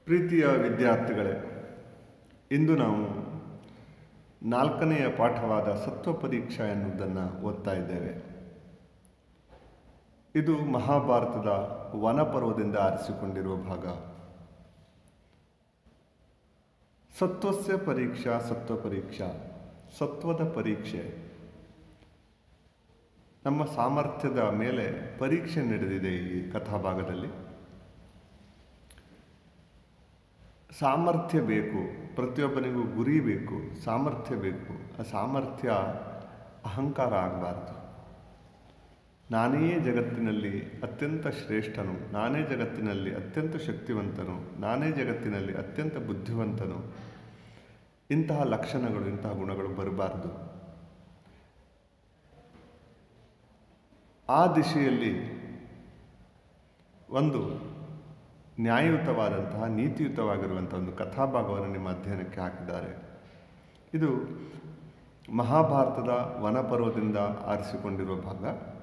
ಪ್ರೀತಿಯ ವಿದ್ಯಾರ್ಥಿಗಳೇ ಇಂದು ನಾವು ನಾಲ್ಕನೆಯ ಪಾಠವಾದ ಸತ್ವ ಪರೀಕ್ಷಾ ಎನ್ನುವುದನ್ನು ಓದ್ತಾ ಇದ್ದೇವೆ ಇದು ಮಹಾಭಾರತದ ವನಪರ್ವದಿಂದ ಆರಿಸಿಕೊಂಡಿರುವ ಭಾಗ ಸತ್ವಸ್ಯ ಪರೀಕ್ಷಾ ಸತ್ವ ಪರೀಕ್ಷಾ ಸತ್ವದ ಪರೀಕ್ಷೆ ನಮ್ಮ ಸಾಮರ್ಥ್ಯದ ಮೇಲೆ ಪರೀಕ್ಷೆ ನಡೆದಿದೆ ಈ ಕಥಾಭಾಗದಲ್ಲಿ ಸಾಮರ್ಥ್ಯ ಬೇಕು ಪ್ರತಿಯೊಬ್ಬನಿಗೂ ಗುರಿ ಬೇಕು ಸಾಮರ್ಥ್ಯ ಬೇಕು ಆ ಸಾಮರ್ಥ್ಯ ಅಹಂಕಾರ ಆಗಬಾರ್ದು ನಾನೇ ಜಗತ್ತಿನಲ್ಲಿ ಅತ್ಯಂತ ಶ್ರೇಷ್ಠನು ನಾನೇ ಜಗತ್ತಿನಲ್ಲಿ ಅತ್ಯಂತ ಶಕ್ತಿವಂತನು ನಾನೇ ಜಗತ್ತಿನಲ್ಲಿ ಅತ್ಯಂತ ಬುದ್ಧಿವಂತನು ಇಂತಹ ಲಕ್ಷಣಗಳು ಇಂತಹ ಗುಣಗಳು ಬರಬಾರದು ಆ ದಿಶೆಯಲ್ಲಿ ಒಂದು ನ್ಯಾಯಯುತವಾದಂತಹ ನೀತಿಯುತವಾಗಿರುವಂಥ ಒಂದು ಕಥಾಭಾಗವನ್ನು ನಿಮ್ಮ ಅಧ್ಯಯನಕ್ಕೆ ಹಾಕಿದ್ದಾರೆ ಇದು ಮಹಾಭಾರತದ ವನಪರ್ವದಿಂದ ಆರಿಸಿಕೊಂಡಿರುವ ಭಾಗ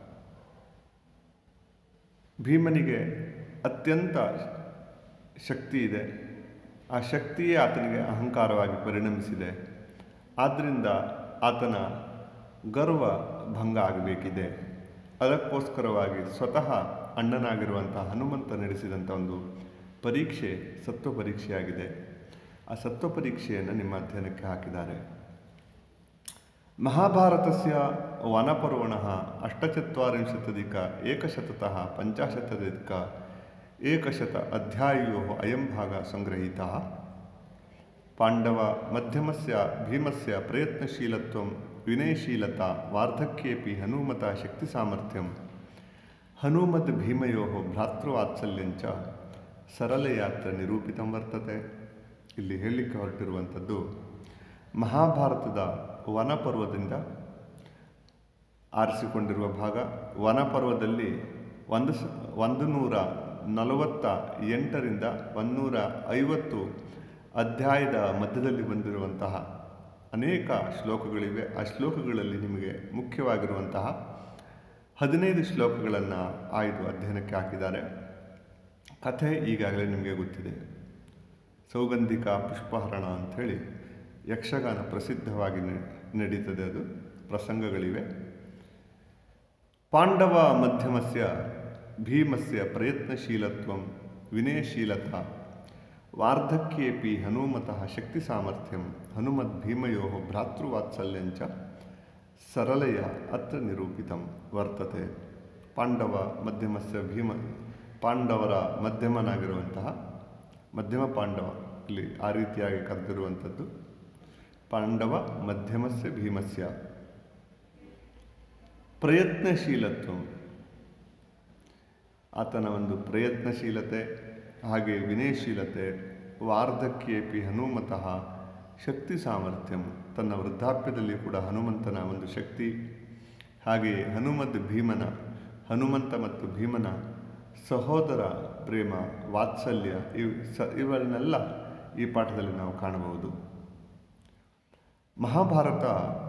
ಭೀಮನಿಗೆ ಅತ್ಯಂತ ಶಕ್ತಿ ಇದೆ ಆ ಶಕ್ತಿಯೇ ಆತನಿಗೆ ಅಹಂಕಾರವಾಗಿ ಪರಿಣಮಿಸಿದೆ ಆದ್ದರಿಂದ ಆತನ ಗರ್ವ ಭಂಗ ಆಗಬೇಕಿದೆ ಅದಕ್ಕೋಸ್ಕರವಾಗಿ ಸ್ವತಃ ಅಣ್ಣನಾಗಿರುವಂಥ ಹನುಮಂತ ನಡೆಸಿದಂಥ ಒಂದು ಪರೀಕ್ಷೆ ಸತ್ವ ಪರೀಕ್ಷೆಯಾಗಿದೆ ಆ ಸತ್ವ ಪರೀಕ್ಷೆಯನ್ನು ನಿಮ್ಮ ಅಧ್ಯಯನಕ್ಕೆ ಹಾಕಿದ್ದಾರೆ ಮಹಾಭಾರತಸ್ಯ ವನಪರ್ವಣಃ ಅಷ್ಟಚತ್ವರಿಂಶತಧಿಕ ಏಕಶತತಃ ಪಂಚಾಶತಧಿಕ ಏಕಶತ ಅಧ್ಯಾಯೋ ಅಯಂ ಭಾಗ ಸಂಗ್ರಹೀತಃ ಪಾಂಡವ ಮಧ್ಯಮಸ್ಯ ಭೀಮಸ್ಯ ಪ್ರಯತ್ನಶೀಲತ್ವಂ ವಿನಯಶೀಲತಾ ವಾರ್ಧಕ್ಯೇಪಿ ಹನುಮತ ಶಕ್ತಿ ಸಾಮರ್ಥ್ಯಂ ಹನುಮದ್ ಭೀಮಯೋ ಭ್ರಾತೃವಾತ್ಸಲ್ಯಂಚ ಸರಳಯಾತ್ರ ನಿರೂಪಿತಂ ವರ್ತತೆ ಇಲ್ಲಿ ಹೇಳಲಿಕ್ಕೆ ಹೊರಟಿರುವಂಥದ್ದು ಮಹಾಭಾರತದ ವನಪರ್ವದಿಂದ ಆರಿಸಿಕೊಂಡಿರುವ ಭಾಗ ವನಪರ್ವದಲ್ಲಿ ಒಂದು ಸ ಒಂದು ನೂರ ನಲವತ್ತ ಎಂಟರಿಂದ ಒಂದೂರ ಐವತ್ತು ಅಧ್ಯಾಯದ ಮಧ್ಯದಲ್ಲಿ ಬಂದಿರುವಂತಹ ಅನೇಕ ಶ್ಲೋಕಗಳಿವೆ ಆ ಶ್ಲೋಕಗಳಲ್ಲಿ ನಿಮಗೆ ಮುಖ್ಯವಾಗಿರುವಂತಹ ಹದಿನೈದು ಶ್ಲೋಕಗಳನ್ನು ಆಯ್ದು ಅಧ್ಯಯನಕ್ಕೆ ಹಾಕಿದ್ದಾರೆ ಕಥೆ ಈಗಾಗಲೇ ನಿಮಗೆ ಗೊತ್ತಿದೆ ಸೌಗಂಧಿಕ ಪುಷ್ಪಹರಣ ಅಂಥೇಳಿ ಯಕ್ಷಗಾನ ಪ್ರಸಿದ್ಧವಾಗಿ ನಡೀತದೆ ಅದು ಪ್ರಸಂಗಗಳಿವೆ ಪಾಂಡವ ಮಧ್ಯಮಸ್ಯ ಭೀಮಸ್ಯ ಪ್ರಯತ್ನಶೀಲತ್ವಂ ವಿನಯಶೀಲತಾ ವಾರ್ಧಕ್ಯೇಪಿ ಹನುಮತಃ ಶಕ್ತಿ ಸಾಮರ್ಥ್ಯಂ ಹನುಮದ್ ಭೀಮಯೋ ಭ್ರಾತೃವಾತ್ಸಲ್ಯಂಚ ಸರಳಯ ಅತ್ರ ನಿರೂಪಿತಂ ವರ್ತತೆ ಪಾಂಡವ ಮಧ್ಯಮಸ್ಯ ಭೀಮ ಪಾಂಡವರ ಮಧ್ಯಮನಾಗಿರುವಂತಹ ಮಧ್ಯಮ ಪಾಂಡವ ಇಲ್ಲಿ ಆ ರೀತಿಯಾಗಿ ಕರೆದಿರುವಂಥದ್ದು ಪಾಂಡವ ಮಧ್ಯಮಸ್ಯ ಭೀಮಸ್ಯ ಪ್ರಯತ್ನಶೀಲತ್ವ ಆತನ ಒಂದು ಪ್ರಯತ್ನಶೀಲತೆ ಹಾಗೆ ವಿನಯಶೀಲತೆ ವಾರ್ಧಕ್ಯೇಪಿ ಹನುಮತಃ ಶಕ್ತಿ ಸಾಮರ್ಥ್ಯಂ ತನ್ನ ವೃದ್ಧಾಪ್ಯದಲ್ಲಿ ಕೂಡ ಹನುಮಂತನ ಒಂದು ಶಕ್ತಿ ಹಾಗೆಯೇ ಹನುಮದ್ ಭೀಮನ ಹನುಮಂತ ಮತ್ತು ಭೀಮನ ಸಹೋದರ ಪ್ರೇಮ ವಾತ್ಸಲ್ಯ ಇವ್ ಸ ಇವನ್ನೆಲ್ಲ ಈ ಪಾಠದಲ್ಲಿ ನಾವು ಕಾಣಬಹುದು ಮಹಾಭಾರತ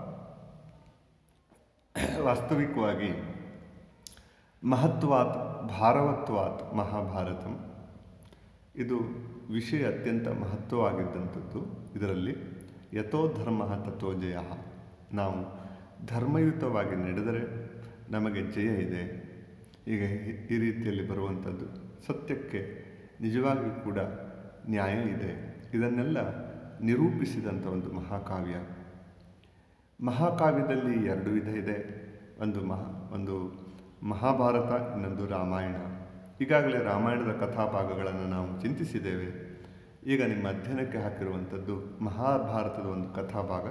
ವಾಸ್ತವಿಕವಾಗಿ ಮಹತ್ವಾತ್ ಭಾರವತ್ವಾತ್ ಮಹಾಭಾರತಂ ಇದು ವಿಷಯ ಅತ್ಯಂತ ಮಹತ್ವವಾಗಿದ್ದಂಥದ್ದು ಇದರಲ್ಲಿ ಯಥೋ ಧರ್ಮ ತಥೋ ಜಯ ನಾವು ಧರ್ಮಯುತವಾಗಿ ನಡೆದರೆ ನಮಗೆ ಜಯ ಇದೆ ಈಗ ಈ ರೀತಿಯಲ್ಲಿ ಬರುವಂಥದ್ದು ಸತ್ಯಕ್ಕೆ ನಿಜವಾಗಿಯೂ ಕೂಡ ನ್ಯಾಯ ಇದೆ ಇದನ್ನೆಲ್ಲ ನಿರೂಪಿಸಿದಂಥ ಒಂದು ಮಹಾಕಾವ್ಯ ಮಹಾಕಾವ್ಯದಲ್ಲಿ ಎರಡು ವಿಧ ಇದೆ ಒಂದು ಮಹಾ ಒಂದು ಮಹಾಭಾರತ ಇನ್ನೊಂದು ರಾಮಾಯಣ ಈಗಾಗಲೇ ರಾಮಾಯಣದ ಕಥಾಭಾಗಗಳನ್ನು ನಾವು ಚಿಂತಿಸಿದ್ದೇವೆ ಈಗ ನಿಮ್ಮ ಅಧ್ಯಯನಕ್ಕೆ ಹಾಕಿರುವಂಥದ್ದು ಮಹಾಭಾರತದ ಒಂದು ಕಥಾಭಾಗ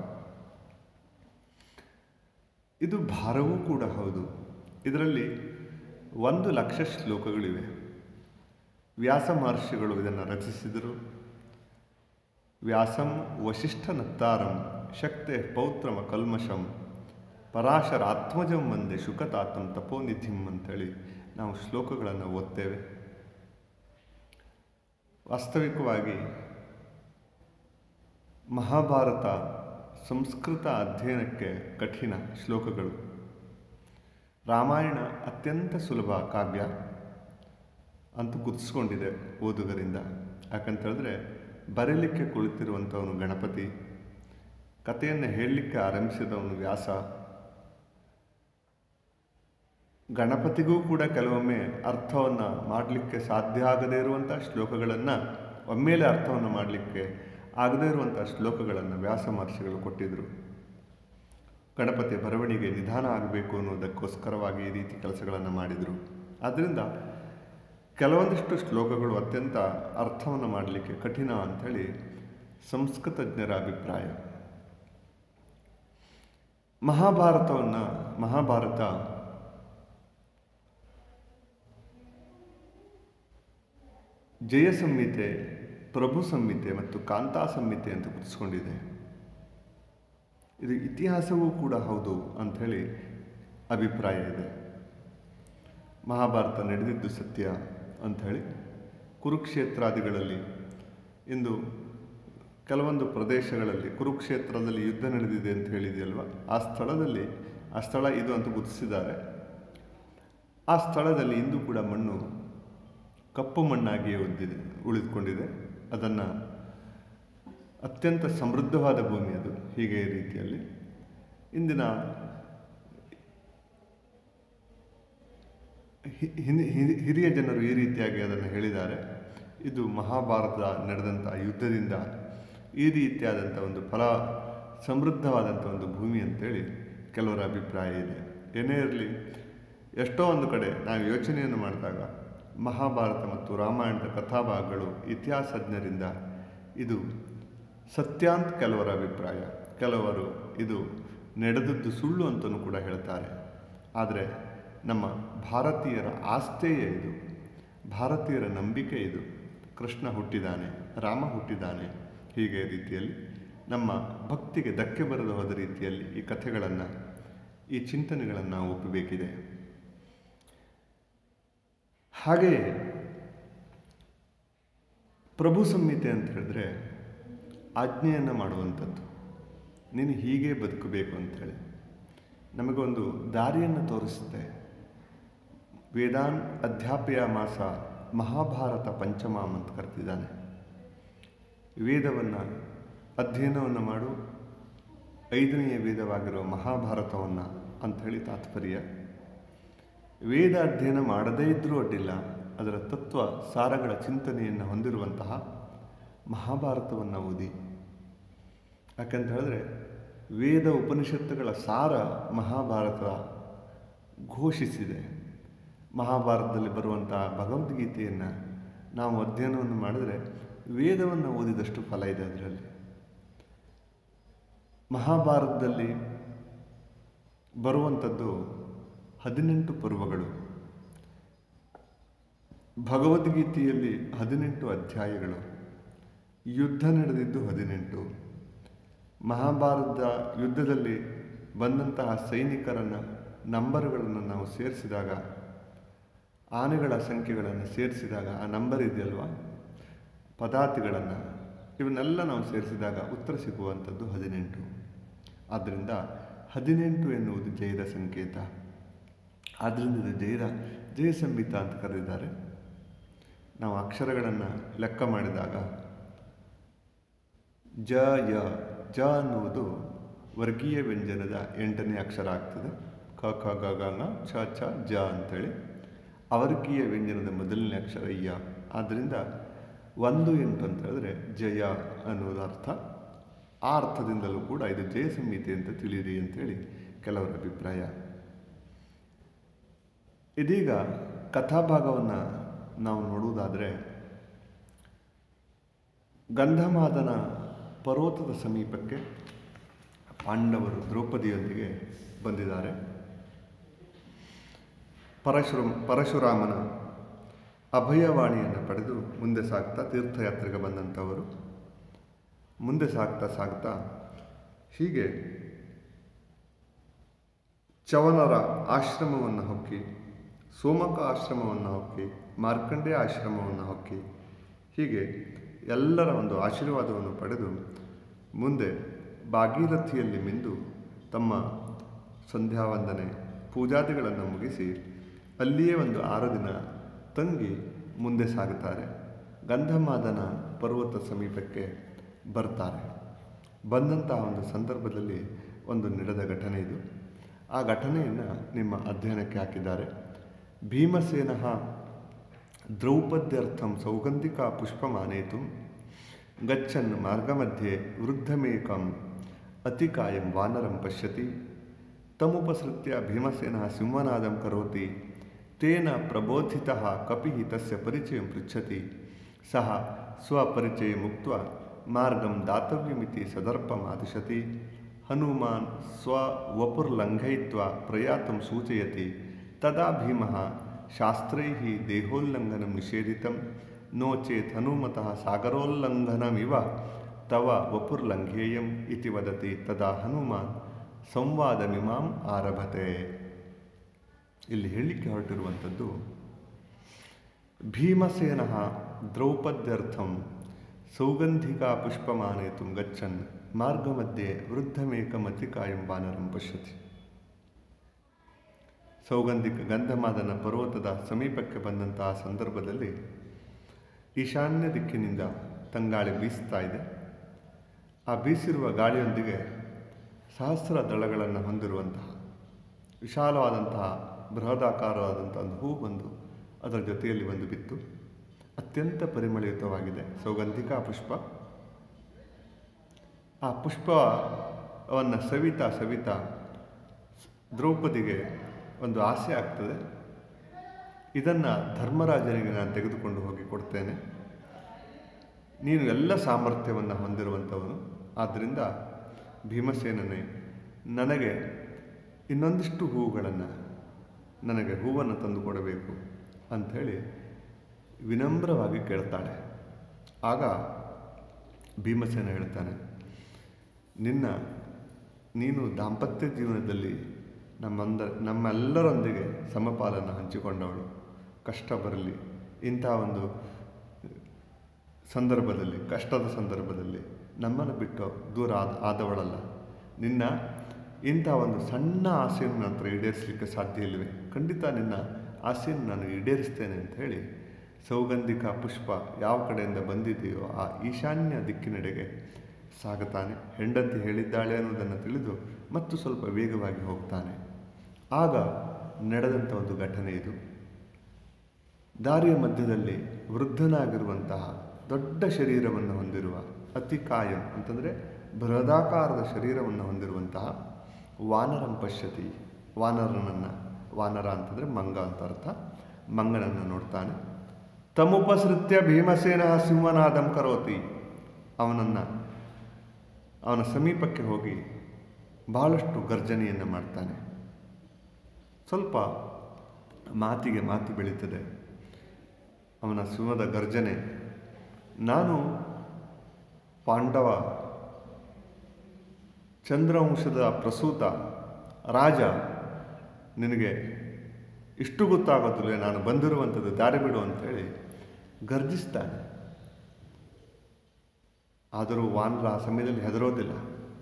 ಇದು ಭಾರವೂ ಕೂಡ ಹೌದು ಇದರಲ್ಲಿ ಒಂದು ಲಕ್ಷ ಶ್ಲೋಕಗಳಿವೆ ವ್ಯಾಸ ಮಹರ್ಷಿಗಳು ಇದನ್ನು ರಚಿಸಿದರು ವ್ಯಾಸಂ ವಶಿಷ್ಠನತ್ತಾರಂ ಶಕ್ತೆ ಪೌತ್ರಮ ಕಲ್ಮಶಂ ಪರಾಶರಾತ್ಮಜಂ ಒಂದೇ ಶುಕತಾತಂ ತಪೋನಿಧಿಂ ಅಂತೇಳಿ ನಾವು ಶ್ಲೋಕಗಳನ್ನು ಓದ್ತೇವೆ ವಾಸ್ತವಿಕವಾಗಿ ಮಹಾಭಾರತ ಸಂಸ್ಕೃತ ಅಧ್ಯಯನಕ್ಕೆ ಕಠಿಣ ಶ್ಲೋಕಗಳು ರಾಮಾಯಣ ಅತ್ಯಂತ ಸುಲಭ ಕಾವ್ಯ ಅಂತ ಗುರುತಿಸ್ಕೊಂಡಿದೆ ಓದುಗರಿಂದ ಯಾಕಂತ ಹೇಳಿದ್ರೆ ಬರೀಲಿಕ್ಕೆ ಕುಳಿತಿರುವಂಥವನು ಗಣಪತಿ ಕಥೆಯನ್ನು ಹೇಳಲಿಕ್ಕೆ ಆರಂಭಿಸಿದವನು ವ್ಯಾಸ ಗಣಪತಿಗೂ ಕೂಡ ಕೆಲವೊಮ್ಮೆ ಅರ್ಥವನ್ನು ಮಾಡಲಿಕ್ಕೆ ಸಾಧ್ಯ ಆಗದೇ ಇರುವಂಥ ಶ್ಲೋಕಗಳನ್ನು ಒಮ್ಮೆಲೆ ಅರ್ಥವನ್ನು ಮಾಡಲಿಕ್ಕೆ ಆಗದೇ ಇರುವಂಥ ಶ್ಲೋಕಗಳನ್ನು ವ್ಯಾಸ ಮಹರ್ಷಿಗಳು ಕೊಟ್ಟಿದ್ದರು ಗಣಪತಿಯ ಬರವಣಿಗೆ ನಿಧಾನ ಆಗಬೇಕು ಅನ್ನೋದಕ್ಕೋಸ್ಕರವಾಗಿ ಈ ರೀತಿ ಕೆಲಸಗಳನ್ನು ಮಾಡಿದರು ಆದ್ದರಿಂದ ಕೆಲವೊಂದಿಷ್ಟು ಶ್ಲೋಕಗಳು ಅತ್ಯಂತ ಅರ್ಥವನ್ನು ಮಾಡಲಿಕ್ಕೆ ಕಠಿಣ ಅಂಥೇಳಿ ಸಂಸ್ಕೃತಜ್ಞರ ಅಭಿಪ್ರಾಯ ಮಹಾಭಾರತವನ್ನು ಮಹಾಭಾರತ ಜಯ ಸಂಹಿತೆ ಪ್ರಭು ಸಂಹಿತೆ ಮತ್ತು ಕಾಂತಾ ಸಂಹಿತೆ ಅಂತ ಗುರುತಿಸ್ಕೊಂಡಿದೆ ಇದು ಇತಿಹಾಸವೂ ಕೂಡ ಹೌದು ಅಂಥೇಳಿ ಅಭಿಪ್ರಾಯ ಇದೆ ಮಹಾಭಾರತ ನಡೆದಿದ್ದು ಸತ್ಯ ಅಂಥೇಳಿ ಕುರುಕ್ಷೇತ್ರಾದಿಗಳಲ್ಲಿ ಇಂದು ಕೆಲವೊಂದು ಪ್ರದೇಶಗಳಲ್ಲಿ ಕುರುಕ್ಷೇತ್ರದಲ್ಲಿ ಯುದ್ಧ ನಡೆದಿದೆ ಅಂತ ಹೇಳಿದೆಯಲ್ವ ಆ ಸ್ಥಳದಲ್ಲಿ ಆ ಸ್ಥಳ ಇದು ಅಂತ ಗುರುತಿಸಿದ್ದಾರೆ ಆ ಸ್ಥಳದಲ್ಲಿ ಇಂದು ಕೂಡ ಮಣ್ಣು ಕಪ್ಪು ಮಣ್ಣಾಗಿಯೇ ಒದ್ದಿದೆ ಉಳಿದುಕೊಂಡಿದೆ ಅದನ್ನು ಅತ್ಯಂತ ಸಮೃದ್ಧವಾದ ಭೂಮಿ ಅದು ಹೀಗೆ ಈ ರೀತಿಯಲ್ಲಿ ಇಂದಿನ ಹಿ- ಹಿನಿ- ಹಿರಿ- ಹಿರಿಯ ಜನರು ಈ ರೀತಿಯಾಗಿ ಅದನ್ನು ಹೇಳಿದ್ದಾರೆ ಇದು ಮಹಾಭಾರತ ನಡೆದಂಥ ಯುದ್ಧದಿಂದ ಈ ರೀತಿಯಾದಂಥ ಒಂದು ಫಲ ಸಮೃದ್ಧವಾದಂಥ ಒಂದು ಭೂಮಿ ಅಂತೇಳಿ ಕೆಲವರ ಅಭಿಪ್ರಾಯ ಇದೆ ಏನೇ ಇರಲಿ ಎಷ್ಟೋ ಒಂದು ಕಡೆ ನಾವು ಯೋಚನೆಯನ್ನು ಮಾಡಿದಾಗ ಮಹಾಭಾರತ ಮತ್ತು ರಾಮಾಯಣದ ಕಥಾಭಾಗಗಳು ಇತಿಹಾಸಜ್ಞರಿಂದ ಇದು ಸತ್ಯ ಅಂತ ಕೆಲವರ ಅಭಿಪ್ರಾಯ ಕೆಲವರು ಇದು ನಡೆದದ್ದು ಸುಳ್ಳು ಅಂತಲೂ ಕೂಡ ಹೇಳ್ತಾರೆ ಆದರೆ ನಮ್ಮ ಭಾರತೀಯರ ಆಸ್ಥೆಯೇ ಇದು ಭಾರತೀಯರ ನಂಬಿಕೆ ಇದು ಕೃಷ್ಣ ಹುಟ್ಟಿದಾನೆ ರಾಮ ಹುಟ್ಟಿದಾನೆ ಹೀಗೆ ರೀತಿಯಲ್ಲಿ ನಮ್ಮ ಭಕ್ತಿಗೆ ಧಕ್ಕೆ ಬರದ ಹೋದ ರೀತಿಯಲ್ಲಿ ಈ ಕಥೆಗಳನ್ನು ಈ ಚಿಂತನೆಗಳನ್ನು ನಾವು ಒಪ್ಪಬೇಕಿದೆ ಹಾಗೆಯೇ ಪ್ರಭು ಸಂಹಿತೆ ಅಂತ ಹೇಳಿದ್ರೆ ಆಜ್ಞೆಯನ್ನು ಮಾಡುವಂಥದ್ದು ನೀನು ಹೀಗೆ ಬದುಕಬೇಕು ಅಂಥೇಳಿ ನಮಗೊಂದು ದಾರಿಯನ್ನು ತೋರಿಸುತ್ತೆ ವೇದಾನ್ ಅಧ್ಯಾಪಯ ಮಾಸ ಮಹಾಭಾರತ ಪಂಚಮಾಂ ಅಂತ ಕರೆದಿದ್ದಾನೆ ವೇದವನ್ನು ಅಧ್ಯಯನವನ್ನು ಮಾಡು ಐದನೆಯ ವೇದವಾಗಿರುವ ಮಹಾಭಾರತವನ್ನು ಅಂಥೇಳಿ ತಾತ್ಪರ್ಯ ವೇದ ಅಧ್ಯಯನ ಮಾಡದೇ ಇದ್ದರೂ ಅಡ್ಡಿಲ್ಲ ಅದರ ತತ್ವ ಸಾರಗಳ ಚಿಂತನೆಯನ್ನು ಹೊಂದಿರುವಂತಹ ಮಹಾಭಾರತವನ್ನು ಓದಿ ಯಾಕಂತ ಹೇಳಿದ್ರೆ ವೇದ ಉಪನಿಷತ್ತುಗಳ ಸಾರ ಮಹಾಭಾರತ ಘೋಷಿಸಿದೆ ಮಹಾಭಾರತದಲ್ಲಿ ಬರುವಂತಹ ಭಗವದ್ಗೀತೆಯನ್ನು ನಾವು ಅಧ್ಯಯನವನ್ನು ಮಾಡಿದರೆ ವೇದವನ್ನು ಓದಿದಷ್ಟು ಫಲ ಇದೆ ಅದರಲ್ಲಿ ಮಹಾಭಾರತದಲ್ಲಿ ಬರುವಂಥದ್ದು ಹದಿನೆಂಟು ಪರ್ವಗಳು ಭಗವದ್ಗೀತೆಯಲ್ಲಿ ಹದಿನೆಂಟು ಅಧ್ಯಾಯಗಳು ಯುದ್ಧ ನಡೆದಿದ್ದು ಹದಿನೆಂಟು ಮಹಾಭಾರತದ ಯುದ್ಧದಲ್ಲಿ ಬಂದಂತಹ ಸೈನಿಕರನ್ನು ನಂಬರ್ಗಳನ್ನು ನಾವು ಸೇರಿಸಿದಾಗ ಆನೆಗಳ ಸಂಖ್ಯೆಗಳನ್ನು ಸೇರಿಸಿದಾಗ ಆ ನಂಬರ್ ಇದೆಯಲ್ವಾ ಪದಾತಿಗಳನ್ನು ಇವನ್ನೆಲ್ಲ ನಾವು ಸೇರಿಸಿದಾಗ ಉತ್ತರ ಸಿಗುವಂಥದ್ದು ಹದಿನೆಂಟು ಆದ್ದರಿಂದ ಹದಿನೆಂಟು ಎನ್ನುವುದು ಜಯದ ಸಂಕೇತ ಆದ್ದರಿಂದ ಇದು ಜಯದ ಜಯ ಸಂಹಿತ ಅಂತ ಕರೆದಿದ್ದಾರೆ ನಾವು ಅಕ್ಷರಗಳನ್ನು ಲೆಕ್ಕ ಮಾಡಿದಾಗ ಜ ಯ ಜ ಅನ್ನುವುದು ವರ್ಗೀಯ ವ್ಯಂಜನದ ಎಂಟನೇ ಅಕ್ಷರ ಆಗ್ತದೆ ಕ ಖ ಗ ಗ ಂಗ ಛ ಛ ಜ ಅಂತೇಳಿ ಅವರ್ಗೀಯ ವ್ಯಂಜನದ ಮೊದಲನೇ ಅಕ್ಷರ ಯ ಆದ್ದರಿಂದ ಒಂದು ಎಂಟು ಅಂತ ಹೇಳಿದ್ರೆ ಜಯ ಅನ್ನೋದು ಅರ್ಥ ಆ ಅರ್ಥದಿಂದಲೂ ಕೂಡ ಇದು ಜಯ ಸಂಹಿತೆ ಅಂತ ತಿಳಿಯಿರಿ ಅಂತೇಳಿ ಕೆಲವರ ಅಭಿಪ್ರಾಯ ಇದೀಗ ಕಥಾಭಾಗವನ್ನು ನಾವು ನೋಡುವುದಾದರೆ ಗಂಧಮಾದನ ಪರ್ವತದ ಸಮೀಪಕ್ಕೆ ಪಾಂಡವರು ದ್ರೌಪದಿಯೊಂದಿಗೆ ಬಂದಿದ್ದಾರೆ ಪರಶುರ ಪರಶುರಾಮನ ಅಭಯವಾಣಿಯನ್ನು ಪಡೆದು ಮುಂದೆ ಸಾಗ್ತಾ ತೀರ್ಥಯಾತ್ರೆಗೆ ಬಂದಂಥವರು ಮುಂದೆ ಸಾಗ್ತಾ ಸಾಗ್ತಾ ಹೀಗೆ ಚವನರ ಆಶ್ರಮವನ್ನು ಹೊಕ್ಕಿ ಸೋಮಕ ಆಶ್ರಮವನ್ನು ಹೊಕ್ಕಿ ಮಾರ್ಕಂಡೇಯ ಆಶ್ರಮವನ್ನು ಹೊಕ್ಕಿ ಹೀಗೆ ಎಲ್ಲರ ಒಂದು ಆಶೀರ್ವಾದವನ್ನು ಪಡೆದು ಮುಂದೆ ಭಾಗೀರಥಿಯಲ್ಲಿ ಮಿಂದು ತಮ್ಮ ಸಂಧ್ಯಾ ವಂದನೆ ಪೂಜಾದಿಗಳನ್ನು ಮುಗಿಸಿ ಅಲ್ಲಿಯೇ ಒಂದು ಆರು ದಿನ ತಂಗಿ ಮುಂದೆ ಸಾಗುತ್ತಾರೆ ಗಂಧಮಾದನ ಪರ್ವತ ಸಮೀಪಕ್ಕೆ ಬರ್ತಾರೆ ಬಂದಂತಹ ಒಂದು ಸಂದರ್ಭದಲ್ಲಿ ಒಂದು ನಡೆದ ಘಟನೆ ಇದು ಆ ಘಟನೆಯನ್ನು ನಿಮ್ಮ ಅಧ್ಯಯನಕ್ಕೆ ಹಾಕಿದ್ದಾರೆ ಭೀಮಸೇನ ದ್ರೌಪದ್ಯರ್ಥಂ ಸೌಗಂಧಿಕಾ ಪುಷ್ಪಮಾನೇತು ಗಚ್ಚನ್ ಮಾರ್ಗಮಧ್ಯೆ ವೃದ್ಧಮೇಕಂ ಅತಿಕಾಯಂ ವಾನರಂ ಪಶ್ಯತಿ ತಮುಪಸೃತ್ಯ ಭೀಮಸೇನ ಸಿಂಹನಾದಂ ಕರೋತಿ ತೇನ ಪ್ರಬೋಧಿತಃ ಕಪಿಃ ತಸ್ಯ ಪರಿಚಯಂ ಪೃಚ್ಛತಿ ಸಹ ಸ್ವಪರಿಚಯಮುಕ್ತ್ವಾ ಮಾರ್ಗಂ ದಾತವ್ಯಮಿತಿ ಸದರ್ಪಮಾದಿಶತಿ ಹನುಮಾನ್ ಸ್ವವಪುರ್ಲಂಘಯಿತ್ವಾ ಪ್ರಯಾತಂ ಸೂಚಯತಿ ತದಾ ಭೀಮಃ ಶಾಸ್ತ್ರೈಃ ದೇಹೋಲ್ಲಂಘನಂ ನಿಷೇಧಿತಂ नो चेत् हनुमतः सागरोल्लङ्घनमिव तव वपुर्लङ्घेयम् इति वदति तदा ಹನುಮಾನ್ ಸಂವಾದಮಿಮಾಂ ಆರಭತೆ ಇಲ್ಲಿ ಹೇಳಲಿಕ್ಕೆ ಹೊರಟಿರುವಂಥದ್ದು ಭೀಮಸೇನ ದ್ರೌಪದ್ಯರ್ಥಂ ಸೌಗಂಧಿಕಾ ಪುಷ್ಪಮಾನೇತು ಗಚ್ಚನ್ ಮಾರ್ಗಮಧ್ಯೆ ವೃದ್ಧಮೇಕಮತಿಕಾಯಂ ವಾನರಂ ಪಶ್ಯತಿ ಸೌಗಂಧಿಕ ಗಂಧಮಾದನ ಪರ್ವತದ ಸಮೀಪಕ್ಕೆ ಬಂದಂತಹ ಸಂದರ್ಭದಲ್ಲಿ ಈಶಾನ್ಯ ದಿಕ್ಕಿನಿಂದ ತಂಗಾಳಿ ಬೀಸ್ತಾ ಇದೆ ಆ ಬೀಸಿರುವ ಗಾಳಿಯೊಂದಿಗೆ ಸಹಸ್ರ ದಳಗಳನ್ನು ಹೊಂದಿರುವಂತಹ ವಿಶಾಲವಾದಂತಹ ಬೃಹದಾಕಾರವಾದಂಥ ಒಂದು ಹೂ ಬಂದು ಅದರ ಜೊತೆಯಲ್ಲಿ ಒಂದು ಬಿತ್ತು ಅತ್ಯಂತ ಪರಿಮಳಯುತವಾಗಿದೆ ಸೌಗಂಧಿಕ ಪುಷ್ಪ ಆ ಪುಷ್ಪವನ್ನು ಸವಿತಾ ಸವಿತಾ ದ್ರೌಪದಿಗೆ ಒಂದು ಆಸೆ ಆಗ್ತದೆ ಇದನ್ನು ಧರ್ಮರಾಜನಿಗೆ ನಾನು ತೆಗೆದುಕೊಂಡು ಹೋಗಿ ಕೊಡ್ತೇನೆ ನೀನು ಎಲ್ಲ ಸಾಮರ್ಥ್ಯವನ್ನು ಹೊಂದಿರುವಂಥವನು ಆದ್ದರಿಂದ ಭೀಮಸೇನನೇ ನನಗೆ ಇನ್ನೊಂದಿಷ್ಟು ಹೂವುಗಳನ್ನು ನನಗೆ ಹೂವನ್ನು ತಂದು ಕೊಡಬೇಕು ಅಂಥೇಳಿ ವಿನಮ್ರವಾಗಿ ಕೇಳ್ತಾಳೆ ಆಗ ಭೀಮಸೇನ ಹೇಳ್ತಾನೆ ನಿನ್ನ ನೀನು ದಾಂಪತ್ಯ ಜೀವನದಲ್ಲಿ ನಮ್ಮಂದ ನಮ್ಮೆಲ್ಲರೊಂದಿಗೆ ಸಮಪಾಲನ್ನು ಹಂಚಿಕೊಂಡವಳು ಕಷ್ಟ ಬರಲಿ ಇಂಥ ಒಂದು ಸಂದರ್ಭದಲ್ಲಿ ಕಷ್ಟದ ಸಂದರ್ಭದಲ್ಲಿ ನಮ್ಮನ್ನು ಬಿಟ್ಟು ದೂರ ಆದ ಆದವಳಲ್ಲ ನಿನ್ನ ಇಂಥ ಒಂದು ಸಣ್ಣ ಆಸೆಯನ್ನು ನನ್ನ ಹತ್ರ ಈಡೇರಿಸಲಿಕ್ಕೆ ಸಾಧ್ಯ ಇಲ್ಲವೇ ಖಂಡಿತ ನಿನ್ನ ಆಸೆಯನ್ನು ನಾನು ಈಡೇರಿಸ್ತೇನೆ ಅಂತ ಹೇಳಿ ಸೌಗಂಧಿಕ ಪುಷ್ಪ ಯಾವ ಕಡೆಯಿಂದ ಬಂದಿದೆಯೋ ಆ ಈಶಾನ್ಯ ದಿಕ್ಕಿನೆಡೆಗೆ ಸಾಗುತ್ತಾನೆ ಹೆಂಡತಿ ಹೇಳಿದ್ದಾಳೆ ಅನ್ನೋದನ್ನು ತಿಳಿದು ಮತ್ತು ಸ್ವಲ್ಪ ವೇಗವಾಗಿ ಹೋಗ್ತಾನೆ ಆಗ ನಡೆದಂಥ ಒಂದು ಘಟನೆ ಇದು ದಾರಿಯ ಮಧ್ಯದಲ್ಲಿ ವೃದ್ಧನಾಗಿರುವಂತಹ ದೊಡ್ಡ ಶರೀರವನ್ನು ಹೊಂದಿರುವ ಅತಿ ಕಾಯಂ ಅಂತಂದರೆ ಬೃಹದಾಕಾರದ ಶರೀರವನ್ನು ಹೊಂದಿರುವಂತಹ ವಾನರಂ ಪಶ್ಯತಿ ವಾನರನನ್ನು ವಾನರ ಅಂತಂದರೆ ಮಂಗ ಅಂತ ಅರ್ಥ ಮಂಗನನ್ನು ನೋಡ್ತಾನೆ ತಮುಪಸೃತ್ಯ ಭೀಮಸೇನ ಸಿಂಹನಾದಂ ಕರೋತಿ ಅವನನ್ನು ಅವನ ಸಮೀಪಕ್ಕೆ ಹೋಗಿ ಬಹಳಷ್ಟು ಗರ್ಜನೆಯನ್ನು ಮಾಡ್ತಾನೆ ಸ್ವಲ್ಪ ಮಾತಿಗೆ ಮಾತು ಬೆಳೀತದೆ ಅವನ ಸಿಂಹದ ಗರ್ಜನೆ ನಾನು ಪಾಂಡವ ಚಂದ್ರವಂಶದ ಪ್ರಸೂತ ರಾಜ ನಿನಗೆ ಇಷ್ಟು ಗೊತ್ತಾಗೋದಿಲ್ಲ ನಾನು ಬಂದಿರುವಂಥದ್ದು ದಾರಿ ಬಿಡು ಅಂತೇಳಿ ಗರ್ಜಿಸ್ತಾನೆ ಆದರೂ ವಾನರ ಆ ಸಮಯದಲ್ಲಿ ಹೆದರೋದಿಲ್ಲ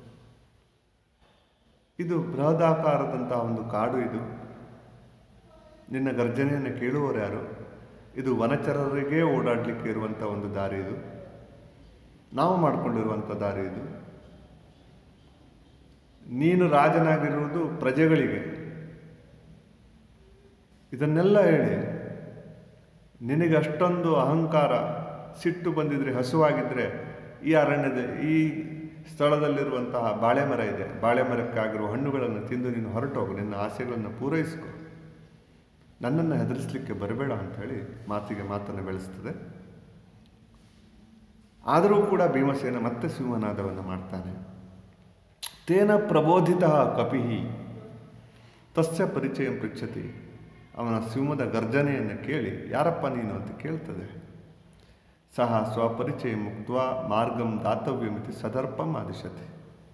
ಇದು ಬೃಹದಾಕಾರದಂತಹ ಒಂದು ಕಾಡು ಇದು ನಿನ್ನ ಗರ್ಜನೆಯನ್ನು ಕೇಳುವವರು ಯಾರು ಇದು ವನಚರರಿಗೆ ಓಡಾಡಲಿಕ್ಕೆ ಇರುವಂಥ ಒಂದು ದಾರಿ ಇದು ನಾವು ಮಾಡಿಕೊಂಡಿರುವಂಥ ದಾರಿ ಇದು ನೀನು ರಾಜನಾಗಿರುವುದು ಪ್ರಜೆಗಳಿಗೆ ಇದನ್ನೆಲ್ಲ ಹೇಳಿ ನಿನಗೆ ಅಷ್ಟೊಂದು ಅಹಂಕಾರ ಸಿಟ್ಟು ಬಂದಿದ್ರೆ ಹಸುವಾಗಿದ್ದರೆ ಈ ಅರಣ್ಯದ ಈ ಸ್ಥಳದಲ್ಲಿರುವಂತಹ ಬಾಳೆ ಮರ ಇದೆ ಬಾಳೆ ಮರಕ್ಕಾಗಿರುವ ಹಣ್ಣುಗಳನ್ನು ತಿಂದು ನೀನು ಹೊರಟೋಗು ನಿನ್ನ ಆಸೆಗಳನ್ನು ಪೂರೈಸಿಕೊ ನನ್ನನ್ನು ಹೆದರಿಸಲಿಕ್ಕೆ ಬರಬೇಡ ಅಂಥೇಳಿ ಮಾತಿಗೆ ಮಾತನ್ನು ಬೆಳೆಸ್ತದೆ ಆದರೂ ಕೂಡ ಭೀಮಸೇನ ಮತ್ತೆ ಸಿಂಹನಾದವನ್ನು ಮಾಡ್ತಾನೆ ತೇನ ಪ್ರಬೋಧಿತ ಕಪಿಹಿ ತಸ್ಯ ಪರಿಚಯ ಪೃಚ್ಛತಿ ಅವನ ಸಿಂಹದ ಗರ್ಜನೆಯನ್ನು ಕೇಳಿ ಯಾರಪ್ಪ ನೀನು ಅಂತ ಕೇಳ್ತದೆ ಸಹ ಸ್ವಪರಿಚಯ ಮುಕ್ತ ಮಾರ್ಗಂ ದಾತವ್ಯಮಿತಿ ಸದರ್ಪಂ ಆದಿಶತಿ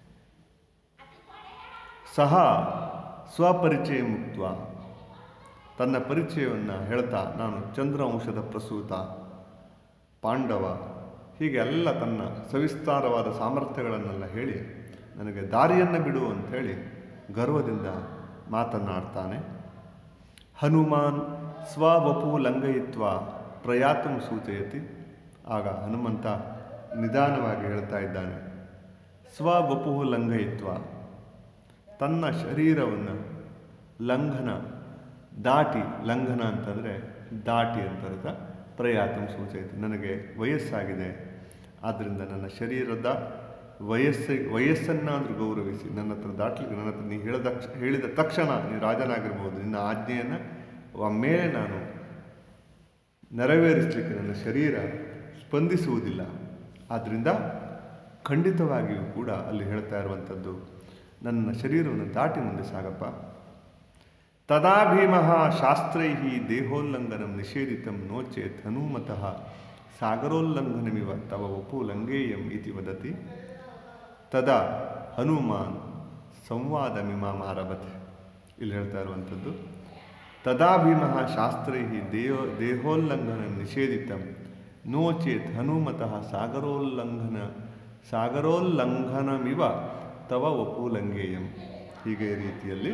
ಸಹ ಸ್ವಪರಿಚಯ ಮುಕ್ತ ತನ್ನ ಪರಿಚಯವನ್ನು ಹೇಳ್ತಾ ನಾನು ಚಂದ್ರವಂಶದ ಪ್ರಸೂತ ಪಾಂಡವ ಹೀಗೆ ಎಲ್ಲ ತನ್ನ ಸವಿಸ್ತಾರವಾದ ಸಾಮರ್ಥ್ಯಗಳನ್ನೆಲ್ಲ ಹೇಳಿ ನನಗೆ ದಾರಿಯನ್ನು ಬಿಡು ಅಂಥೇಳಿ ಗರ್ವದಿಂದ ಮಾತನ್ನಾಡ್ತಾನೆ ಹನುಮಾನ್ ಸ್ವವಪು ಲಂಘಯಿತ್ವ ಪ್ರಯಾತಂ ಸೂಚಯತಿ ಆಗ ಹನುಮಂತ ನಿಧಾನವಾಗಿ ಹೇಳ್ತಾ ಇದ್ದಾನೆ ಸ್ವವಪು ಲಂಘಯಿತ್ವ ತನ್ನ ಶರೀರವನ್ನು ಲಂಘನ ದಾಟಿ ಲಂಘನ ಅಂತಂದರೆ ದಾಟಿ ಅಂತ ಅರ್ಥ ಪ್ರಯಾತಂ ಸೂಚಯಿತು ನನಗೆ ವಯಸ್ಸಾಗಿದೆ ಆದ್ದರಿಂದ ನನ್ನ ಶರೀರದ ವಯಸ್ಸಿ ವಯಸ್ಸನ್ನಾದರೂ ಗೌರವಿಸಿ ನನ್ನ ಹತ್ರ ದಾಟ್ಲಿಕ್ಕೆ ನನ್ನ ಹತ್ರ ನೀ ಹೇಳಿದ ಹೇಳಿದ ತಕ್ಷಣ ನೀನು ರಾಜನಾಗಿರ್ಬೋದು ನಿನ್ನ ಆಜ್ಞೆಯನ್ನು ಒಮ್ಮೆಲೆ ನಾನು ನೆರವೇರಿಸಲಿಕ್ಕೆ ನನ್ನ ಶರೀರ ಸ್ಪಂದಿಸುವುದಿಲ್ಲ ಆದ್ದರಿಂದ ಖಂಡಿತವಾಗಿಯೂ ಕೂಡ ಅಲ್ಲಿ ಹೇಳ್ತಾ ಇರುವಂಥದ್ದು ನನ್ನ ಶರೀರವನ್ನು ದಾಟಿ ಮುಂದೆ ಸಾಗಪ್ಪ ತದಾ ಭೀಮಃ ಶಾಸ್ತ್ರೈ ದೇಹೋಲ್ಲಂಘನಂ ನಿಷೇಧಿತಂ ನೋಚೇತ್ ಹನುಮತಃ ಸಾಗರೋಲ್ಲಂಘನಮಿವ ತವ ವಪು ಲಂಘೇಯಂ ಇತಿ ವದತಿ ತದಾ ಹನುಮಾನ್ ಸಂವಾದಮಿಮಾಮಾರಭತೆ ಇಲ್ಲಿ ಹೇಳ್ತಾ ಇರುವಂಥದ್ದು ತದಾ ಭೀಮಃ ಶಾಸ್ತ್ರೈ ದೇಹೋ ದೇಹೋಲ್ಲಂಘನಂ ನಿಷೇಧಿತಂ ನೋ ಚೇತ್ ಹನುಮತಃ ಸಾಗರೋಲ್ಲಂಘನ ಸಾಗರೋಲ್ಲಂಘನಮಿವ ತವ ವಪು ಲಂಘೇಯಂ ಹೀಗೆ ರೀತಿಯಲ್ಲಿ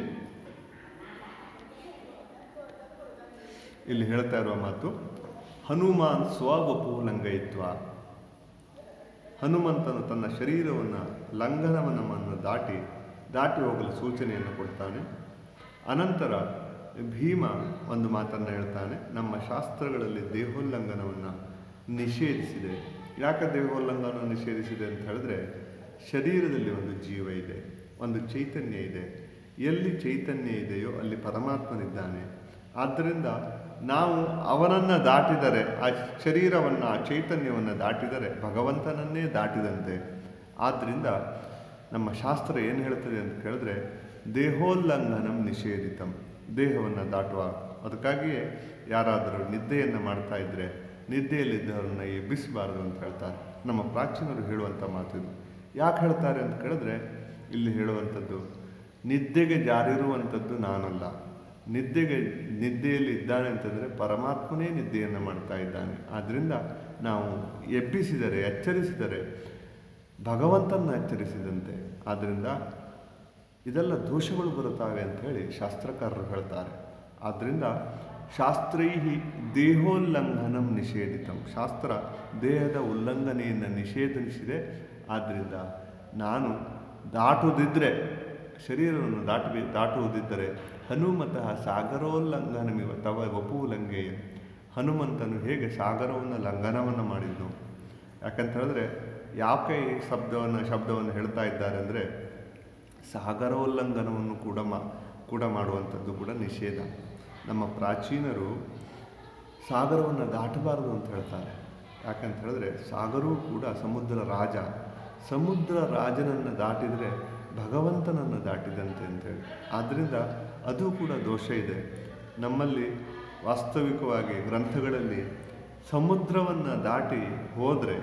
ಇಲ್ಲಿ ಹೇಳ್ತಾ ಇರುವ ಮಾತು ಹನುಮಾನ್ ಸ್ವವಪು ಲಂಘಯಿತ್ವ ಹನುಮಂತನು ತನ್ನ ಶರೀರವನ್ನು ಲಂಘನವನ್ನು ದಾಟಿ ದಾಟಿ ಹೋಗಲು ಸೂಚನೆಯನ್ನು ಕೊಡ್ತಾನೆ ಅನಂತರ ಭೀಮ ಒಂದು ಮಾತನ್ನು ಹೇಳ್ತಾನೆ ನಮ್ಮ ಶಾಸ್ತ್ರಗಳಲ್ಲಿ ದೇಹೋಲ್ಲಂಘನವನ್ನು ನಿಷೇಧಿಸಿದೆ ಯಾಕೆ ದೇಹೋಲ್ಲಂಘನ ನಿಷೇಧಿಸಿದೆ ಅಂತ ಹೇಳಿದ್ರೆ ಶರೀರದಲ್ಲಿ ಒಂದು ಜೀವ ಇದೆ ಒಂದು ಚೈತನ್ಯ ಇದೆ ಎಲ್ಲಿ ಚೈತನ್ಯ ಇದೆಯೋ ಅಲ್ಲಿ ಪರಮಾತ್ಮನಿದ್ದಾನೆ ಆದ್ದರಿಂದ ನಾವು ಅವನನ್ನು ದಾಟಿದರೆ ಆ ಶರೀರವನ್ನು ಆ ಚೈತನ್ಯವನ್ನು ದಾಟಿದರೆ ಭಗವಂತನನ್ನೇ ದಾಟಿದಂತೆ ಆದ್ದರಿಂದ ನಮ್ಮ ಶಾಸ್ತ್ರ ಏನು ಹೇಳ್ತದೆ ಅಂತ ಕೇಳಿದ್ರೆ ದೇಹೋಲ್ಲಂಘನಂ ನಿಷೇಧಿತಂ ದೇಹವನ್ನು ದಾಟುವ ಅದಕ್ಕಾಗಿಯೇ ಯಾರಾದರೂ ನಿದ್ದೆಯನ್ನು ಮಾಡ್ತಾ ಇದ್ದರೆ ನಿದ್ದೆಯಲ್ಲಿದ್ದವರನ್ನ ಎಬ್ಬಿಸಬಾರದು ಅಂತ ಹೇಳ್ತಾರೆ ನಮ್ಮ ಪ್ರಾಚೀನರು ಹೇಳುವಂಥ ಮಾತಿದು ಯಾಕೆ ಹೇಳ್ತಾರೆ ಅಂತ ಕೇಳಿದ್ರೆ ಇಲ್ಲಿ ಹೇಳುವಂಥದ್ದು ನಿದ್ದೆಗೆ ಜಾರಿರುವಂಥದ್ದು ನಾನಲ್ಲ ನಿದ್ದೆಗೆ ನಿದ್ದೆಯಲ್ಲಿ ಇದ್ದಾನೆ ಅಂತಂದರೆ ಪರಮಾತ್ಮನೇ ನಿದ್ದೆಯನ್ನು ಮಾಡ್ತಾ ಇದ್ದಾನೆ ಆದ್ದರಿಂದ ನಾವು ಎಬ್ಬಿಸಿದರೆ ಎಚ್ಚರಿಸಿದರೆ ಭಗವಂತನ ಎಚ್ಚರಿಸಿದಂತೆ ಆದ್ದರಿಂದ ಇದೆಲ್ಲ ದೋಷಗಳು ಬರುತ್ತವೆ ಅಂತ ಹೇಳಿ ಶಾಸ್ತ್ರಕಾರರು ಹೇಳ್ತಾರೆ ಆದ್ದರಿಂದ ಶಾಸ್ತ್ರೈ ದೇಹೋಲ್ಲಂಘನಂ ನಿಷೇಧಿತಂ ಶಾಸ್ತ್ರ ದೇಹದ ಉಲ್ಲಂಘನೆಯನ್ನು ನಿಷೇಧಿಸಿದೆ ಆದ್ದರಿಂದ ನಾನು ದಾಟುವುದಿದ್ದರೆ ಶರೀರವನ್ನು ದಾಟಬೇ ದಾಟುವುದಿದ್ದರೆ ಹನುಮತಃ ಸಾಗರೋಲ್ಲಂಘನಮಿವ ತವ ವಪು ಲಂಘೆಯ ಹನುಮಂತನು ಹೇಗೆ ಸಾಗರವನ್ನು ಲಂಘನವನ್ನು ಮಾಡಿದ್ದು ಯಾಕಂತ ಹೇಳಿದ್ರೆ ಯಾಕೆ ಈ ಶಬ್ದವನ್ನು ಶಬ್ದವನ್ನು ಹೇಳ್ತಾ ಇದ್ದಾರೆ ಅಂದರೆ ಸಾಗರೋಲ್ಲಂಘನವನ್ನು ಕೂಡ ಮಾ ಕೂಡ ಮಾಡುವಂಥದ್ದು ಕೂಡ ನಿಷೇಧ ನಮ್ಮ ಪ್ರಾಚೀನರು ಸಾಗರವನ್ನು ದಾಟಬಾರದು ಅಂತ ಹೇಳ್ತಾರೆ ಯಾಕಂತ ಹೇಳಿದ್ರೆ ಸಾಗರವೂ ಕೂಡ ಸಮುದ್ರ ರಾಜ ಸಮುದ್ರ ರಾಜನನ್ನು ದಾಟಿದರೆ ಭಗವಂತನನ್ನು ದಾಟಿದಂತೆ ಅಂತೇಳಿ ಆದ್ದರಿಂದ ಅದು ಕೂಡ ದೋಷ ಇದೆ ನಮ್ಮಲ್ಲಿ ವಾಸ್ತವಿಕವಾಗಿ ಗ್ರಂಥಗಳಲ್ಲಿ ಸಮುದ್ರವನ್ನು ದಾಟಿ ಹೋದರೆ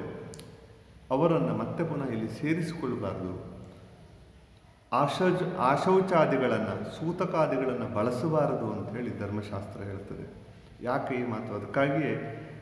ಅವರನ್ನು ಮತ್ತೆ ಪುನಃ ಇಲ್ಲಿ ಸೇರಿಸಿಕೊಳ್ಳಬಾರದು ಆಶೌಚ ಆಶೌಚಾದಿಗಳನ್ನು ಸೂತಕಾದಿಗಳನ್ನು ಬಳಸಬಾರದು ಅಂತ ಹೇಳಿ ಧರ್ಮಶಾಸ್ತ್ರ ಹೇಳ್ತದೆ ಯಾಕೆ ಈ ಮಾತು ಅದಕ್ಕಾಗಿಯೇ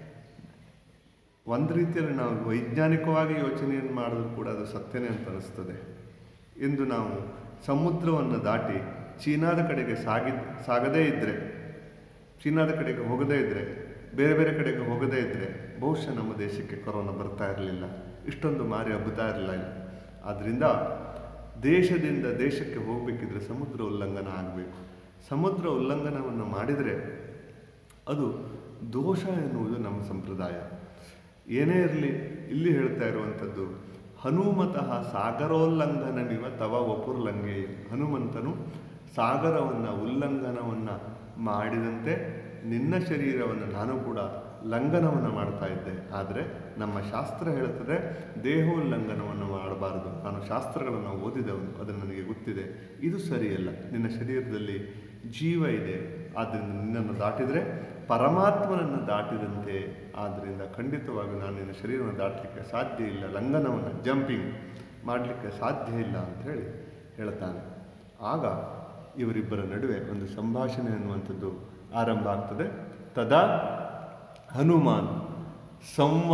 ಒಂದು ರೀತಿಯಲ್ಲಿ ನಾವು ವೈಜ್ಞಾನಿಕವಾಗಿ ಯೋಚನೆಯನ್ನು ಮಾಡಿದ್ರು ಕೂಡ ಅದು ಸತ್ಯನೇ ಅಂತ ಅನಿಸ್ತದೆ ಇಂದು ನಾವು ಸಮುದ್ರವನ್ನು ದಾಟಿ ಚೀನಾದ ಕಡೆಗೆ ಸಾಗಿ ಸಾಗದೇ ಇದ್ದರೆ ಚೀನಾದ ಕಡೆಗೆ ಹೋಗದೇ ಇದ್ದರೆ ಬೇರೆ ಬೇರೆ ಕಡೆಗೆ ಹೋಗದೇ ಇದ್ದರೆ ಬಹುಶಃ ನಮ್ಮ ದೇಶಕ್ಕೆ ಕೊರೋನಾ ಬರ್ತಾ ಇರಲಿಲ್ಲ ಇಷ್ಟೊಂದು ಮಾರಿ ಹಬ್ಬುತ್ತಾ ಇರಲಿಲ್ಲ ಆದ್ದರಿಂದ ದೇಶದಿಂದ ದೇಶಕ್ಕೆ ಹೋಗಬೇಕಿದ್ರೆ ಸಮುದ್ರ ಉಲ್ಲಂಘನ ಆಗಬೇಕು ಸಮುದ್ರ ಉಲ್ಲಂಘನವನ್ನು ಮಾಡಿದರೆ ಅದು ದೋಷ ಎನ್ನುವುದು ನಮ್ಮ ಸಂಪ್ರದಾಯ ಏನೇ ಇರಲಿ ಇಲ್ಲಿ ಹೇಳ್ತಾ ಇರುವಂಥದ್ದು ಹನುಮತಃ ಸಾಗರೋಲ್ಲಂಘನವಿವ ತವ ವಪುರ್ಲಂಘೆಯ ಹನುಮಂತನು ಸಾಗರವನ್ನು ಉಲ್ಲಂಘನವನ್ನು ಮಾಡಿದಂತೆ ನಿನ್ನ ಶರೀರವನ್ನು ನಾನು ಕೂಡ ಲಂಘನವನ್ನು ಮಾಡ್ತಾ ಇದ್ದೆ ಆದರೆ ನಮ್ಮ ಶಾಸ್ತ್ರ ಹೇಳುತ್ತದೆ ದೇಹೋಲ್ಲಂಘನವನ್ನು ಮಾಡಬಾರದು ನಾನು ಶಾಸ್ತ್ರಗಳನ್ನು ಓದಿದವನು ಅದು ನನಗೆ ಗೊತ್ತಿದೆ ಇದು ಸರಿಯಲ್ಲ ನಿನ್ನ ಶರೀರದಲ್ಲಿ ಜೀವ ಇದೆ ಆದ್ದರಿಂದ ನಿನ್ನನ್ನು ದಾಟಿದರೆ ಪರಮಾತ್ಮನನ್ನು ದಾಟಿದಂತೆ ಆದ್ದರಿಂದ ಖಂಡಿತವಾಗಿ ನಾನು ನಿನ್ನ ಶರೀರವನ್ನು ದಾಟಲಿಕ್ಕೆ ಸಾಧ್ಯ ಇಲ್ಲ ಲಂಘನವನ್ನು ಜಂಪಿಂಗ್ ಮಾಡಲಿಕ್ಕೆ ಸಾಧ್ಯ ಇಲ್ಲ ಅಂತ ಹೇಳಿ ಹೇಳ್ತಾನೆ ಆಗ ಇವರಿಬ್ಬರ ನಡುವೆ ಒಂದು ಸಂಭಾಷಣೆ ಅನ್ನುವಂಥದ್ದು ಆರಂಭ ಆಗ್ತದೆ ತದಾ ಹನುಮಾನ್ ಸಂವ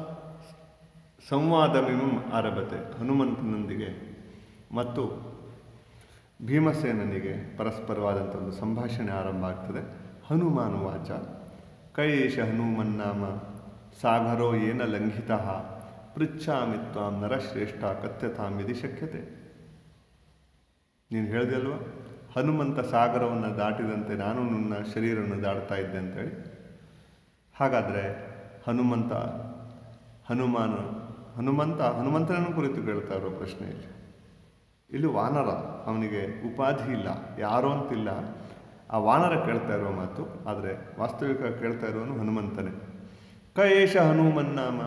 ಸಂವಾದಮಿಮಂ ಆರಭತೆ ಹನುಮಂತನೊಂದಿಗೆ ಮತ್ತು ಭೀಮಸೇನನಿಗೆ ಪರಸ್ಪರವಾದಂಥ ಒಂದು ಸಂಭಾಷಣೆ ಆರಂಭ ಆಗ್ತದೆ ಹನುಮಾನ್ ವಾಚ ಕೈಷ ಹನುಮನ್ನಾಮ ಸಾಗರೋ ಏನ ಲಂಘಿತ ಪೃಚ್ಛಾಮಿ ತ್ವಾಂ ನರಶ್ರೇಷ್ಠ ಕಥ್ಯತಾಂ ಯದಿ ಶಕ್ಯತೆ ನೀನು ಹೇಳಿದೆ ಅಲ್ವಾ ಹನುಮಂತ ಸಾಗರವನ್ನು ದಾಟಿದಂತೆ ನಾನು ನನ್ನ ಶರೀರವನ್ನು ದಾಟ್ತಾ ಇದ್ದೆ ಅಂತೇಳಿ ಹಾಗಾದರೆ ಹನುಮಂತ ಹನುಮಾನ ಹನುಮಂತ ಹನುಮಂತನನ್ನು ಕುರಿತು ಕೇಳ್ತಾ ಇರೋ ಪ್ರಶ್ನೆ ಇಲ್ಲಿ ಇಲ್ಲಿ ವಾನರ ಅವನಿಗೆ ಉಪಾಧಿ ಇಲ್ಲ ಯಾರೋ ಅಂತಿಲ್ಲ ಆ ವಾನರ ಕೇಳ್ತಾ ಇರೋ ಮಾತು ಆದರೆ ವಾಸ್ತವಿಕ ಕೇಳ್ತಾ ಇರೋನು ಹನುಮಂತನೇ ಕ ಏಷ ಹನುಮನ್ನಾಮ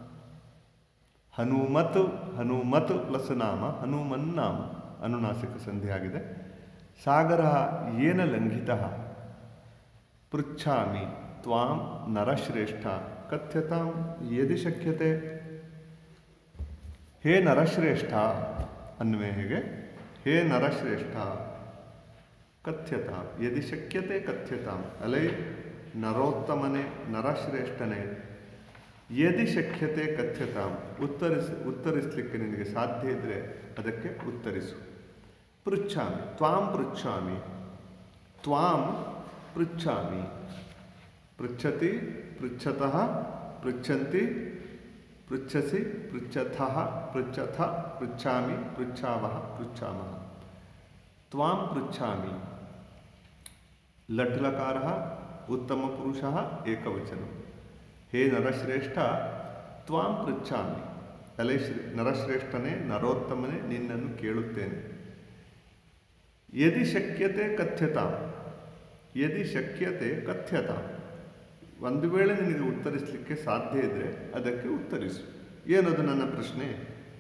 ಹನುಮತ್ ಹನುಮತ್ ಪ್ಲಸ್ ನಾಮ ಹನುಮನ್ನಾಮ ಅನುನಾಸಿಕ ಸಂಧಿ ಆಗಿದೆ ಸಾಗರ ಏನ ಲಂಘಿತ ಪೃಚ್ಛಾಮಿ ತ್ವಾಂ ನರಶ್ರೇಷ್ಠ ಕಥ್ಯತಾಂ ಯದಿ ಶಕ್ಯತೆ ಹೇ ನರಶ್ರೇಷ್ಠ ಅನ್ನುವೆ ಹೇಗೆ ಹೇ ನರಶ್ರೇಷ್ಠ ಕಥ್ಯತಾಂ ಯದಿ ಶಕ್ಯತೆ ಕಥ್ಯತಾಂ ಅಲೈ ನರೋತ್ತಮನೆ ನರಶ್ರೇಷ್ಠನೇ ಯದಿ ಶಕ್ಯತೆ ಕಥ್ಯತಾಂ ಉತ್ತರಿಸ ಉತ್ತರಿಸಲಿಕ್ಕೆ ನಿನಗೆ ಸಾಧ್ಯ ಇದ್ದರೆ ಅದಕ್ಕೆ ಉತ್ತರಿಸು ಪೃಚ್ಛಾಮಿ ತ್ವಾಂ ಪೃಚ್ಛಾಮಿ ತ್ವಾಂ ಪೃಚ್ಛಾಮಿ ಪೃಚ್ಛತಿ ಪೃಚ್ಛತಃ ಪೃಚ್ಛಂತಿ ಪೃಚ್ಛಸಿ ಪೃಚ್ಛತಃ ಪೃಚ್ಛಥ ಪೃಚ್ಛಾಮಿ ಪೃಚ್ಛಾವಹ ಪೃಚ್ಛಾಮಃ ತ್ವಾಂ ಪೃಚ್ಛಾಮಿ ಲಟ್ಲಕಾರ ಉತ್ತಮಪುರುಷ ಏಕವಚನ ಹೇ ನರಶ್ರೇಷ್ಠ ತ್ವಾಂ ಪೃಚ್ಛಾಮಿ ಅಲೆ ಶ್ರೀ ನರಶ್ರೇಷ್ಠನೇ ನರೋತ್ತಮನೇ ನಿನ್ನನ್ನು ಕೇಳುತ್ತೇನೆ ಯದಿ ಶಕ್ಯತೆ ಕಥ್ಯತಾಂ ಯದಿ ಶಕ್ಯತೆ ಕಥ್ಯತಾಂ ಒಂದು ವೇಳೆ ನಿನಗೆ ಉತ್ತರಿಸಲಿಕ್ಕೆ ಸಾಧ್ಯ ಇದ್ದರೆ ಅದಕ್ಕೆ ಉತ್ತರಿಸು ಏನದು ನನ್ನ ಪ್ರಶ್ನೆ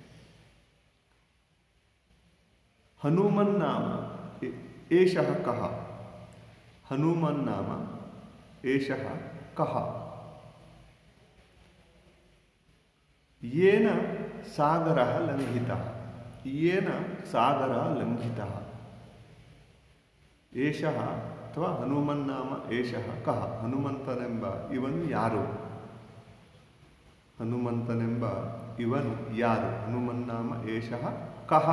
ಹನುಮನ್ನಾಮ ಏಷಃ ಕಹ ಹನುಮನ್ನಾಮ ಏಷಃ ಕಹ ಏನ ಸಾಗರ ಲಂಘಿತ ಏನ ಸಾಗರ ಲಂಘಿತ ಏಷಃ ಅಥವಾ ಹನುಮನ್ನಾಮ ಏಷಃ ಕಹ ಹನುಮಂತನೆಂಬ ಇವನು ಯಾರು ಹನುಮಂತನೆಂಬ ಇವನು ಯಾರು ಹನುಮನ್ನಾಮ ಏಷಃ ಕಹ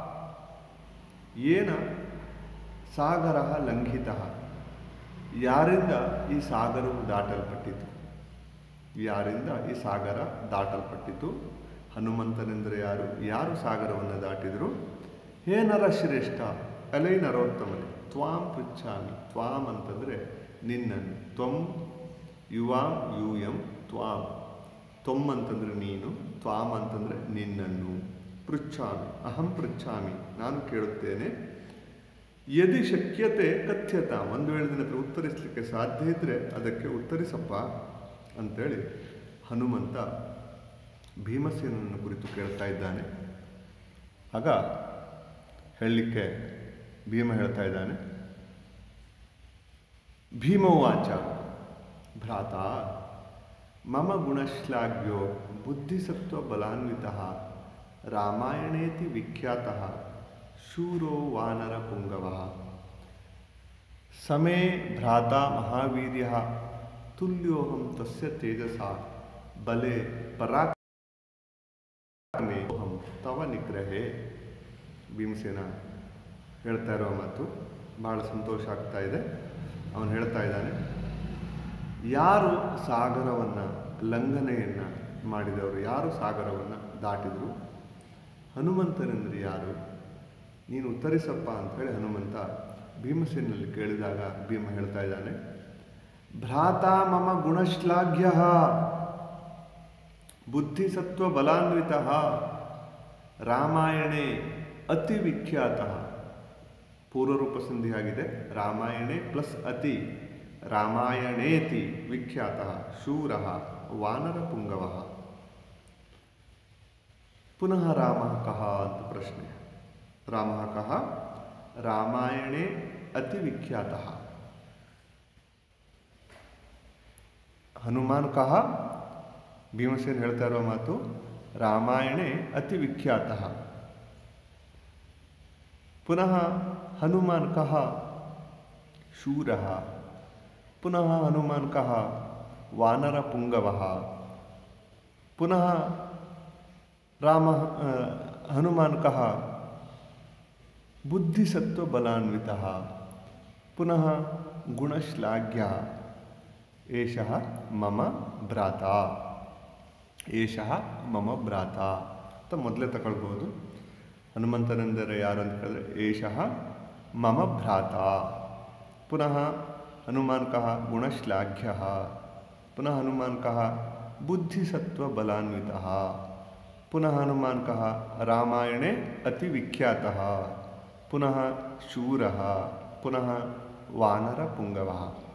ಏನ ಸಾಗರ ಲಂಘಿತ ಯಾರಿಂದ ಈ ಸಾಗರವು ದಾಟಲ್ಪಟ್ಟಿತು ಯಾರಿಂದ ಈ ಸಾಗರ ದಾಟಲ್ಪಟ್ಟಿತು ಹನುಮಂತನೆಂದರೆ ಯಾರು ಯಾರು ಸಾಗರವನ್ನು ದಾಟಿದರು ಹೇ ನರಶ್ರೇಷ್ಠ ಅಲೈ ನರೋತ್ತಮನೆ ತ್ವಾಂ ಪೃಚ್ಛಾಮಿ ತ್ವಾಂ ಅಂತಂದರೆ ನಿನ್ನನ್ನು ತ್ವಂ ಯುವಾಂ ಯೂಯಂ ತ್ವಾಂ ತ್ವಂ ಅಂತಂದರೆ ನೀನು ತ್ವಾಂ ಅಂತಂದರೆ ನಿನ್ನನ್ನು ಪೃಚ್ಛಾಮಿ ಅಹಂ ಪೃಚ್ಛಾಮಿ ನಾನು ಕೇಳುತ್ತೇನೆ ಯದಿ ಶಕ್ಯತೆ ಕಥ್ಯತ ಒಂದು ವೇಳೆ ನಿನ್ನ ಹತ್ರ ಉತ್ತರಿಸಲಿಕ್ಕೆ ಸಾಧ್ಯ ಇದ್ದರೆ ಅದಕ್ಕೆ ಉತ್ತರಿಸಪ್ಪ ಅಂತೇಳಿ ಹನುಮಂತ ಭೀಮಸೇನನ್ನು ಕುರಿತು ಕೇಳ್ತಾ ಇದ್ದಾನೆ ಆಗ ಹೇಳಲಿಕ್ಕೆ ಭೀಮ ಹೇಳ್ತಾ ಇದ್ದಾನೆ ಭೀಮವಾಚ ಭ್ರಾತ ಮಮ ಗುಣಶ್ಲಾಘ್ಯೋ ಬುದ್ಧಿಸತ್ವ ಬಲಾನ್ವಿತ ರಾಮಾಯಣೇತಿ ವಿಖ್ಯಾತ ಶೂರೋ ವಾನರ ಪುಂಗವ ಸಮೇ ಭ್ರಾತಾ ಮಹಾವೀರ್ಯ ತುಲ್ಯೋಹಂ ತಸ್ಯ ತೇಜಸ ಬಲೆ ಪರಾಕ್ರಮೇಹಂ ತವ ನಿಗ್ರಹೇ ಭೀಮಸೇನ ಹೇಳ್ತಾ ಇರೋ ಮಾತು ಭಾಳ ಸಂತೋಷ ಆಗ್ತಾ ಇದೆ ಅವನು ಹೇಳ್ತಾ ಇದ್ದಾನೆ ಯಾರು ಸಾಗರವನ್ನು ಲಂಘನೆಯನ್ನು ಮಾಡಿದವರು ಯಾರು ಸಾಗರವನ್ನು ದಾಟಿದರು ಹನುಮಂತನೆಂದರೆ ಯಾರು ನೀನು ಉತ್ತರಿಸಪ್ಪ ಅಂಥೇಳಿ ಹನುಮಂತ ಭೀಮಸೇನಲ್ಲಿ ಕೇಳಿದಾಗ ಭೀಮ ಹೇಳ್ತಾ ಇದ್ದಾನೆ ಭ್ರಾತ ಮಮ ಗುಣಶ್ಲಾಘ್ಯ ಬುದ್ಧಿಸತ್ವ ಬಲಾನ್ವಿತ ರಾಮಾಯಣೆ ಅತಿ ವಿಖ್ಯಾತ ಪೂರ್ವರೂಪ ಸಂಧಿ ಆಗಿದೆ ರಾಮಾಯಣೆ ಪ್ಲಸ್ ಅತಿ ರಾಮಾಯಣೇತಿ ವಿಖ್ಯಾತ ಶೂರ ವಾನರ ಪುಂಗವ ಪುನಃ ರಾಮ ಕಹ ಅಂತ ಪ್ರಶ್ನೆ ರಾಮ ಕಹ ರಾಮಾಯಣೆ ಅತಿ ವಿಖ್ಯಾತ ಹನುಮಾನ್ ಕಹ ಭೀಮಸೇನ್ ಹೇಳ್ತಾ ಇರೋ ಮಾತು ರಾಮಾಯಣೆ ಅತಿ ವಿಖ್ಯಾತ ಪುನಃ ಹನುಮಾನ್ ಕಹ ಶೂರ ಪುನಃ ಹನುಮಾನ್ ಕಹ ವಾನರ ಪುಂಗವ ಪುನಃ ರಾಮ ಆ, ಹನುಮಾನ್ ಕಹ ಬುದ್ಧಿಸತ್ವ ಬಲಾನ್ವಿತ ಪುನಃ ಗುಣಶ್ಲಾಘ್ಯ ಏಷಃ ಮಮ ಭ್ರಾತ ಏಷಃ ಮಮ ಭ್ರಾತ ಅಂತ ಮೊದಲೇ ತಗೊಳ್ಬೋದು ಹನುಮಂತನೆಂದರೆ ಯಾರು ಅಂತ ಕೇಳಿದ್ರೆ ಏಷಃ ಮಮ ಭ್ರಾತ ಪುನಃ ಹನುಮಾನ್ ಕಹ ಗುಣಶ್ಲಾಘ್ಯ ಪುನಃ ಹನುಮಾನ್ ಕಹ ಬುದ್ಧಿಸತ್ವಬಲಾನ್ವಿತ ಪುನಃ ಹನುಮಾನ್ ಕಹ ರಾಮಾಯಣೆ ಅತಿ ವಿಖ್ಯಾತ ಪುನಃ ಶೂರ ಪುನಃ ವಾನರ ಪುಂಗವ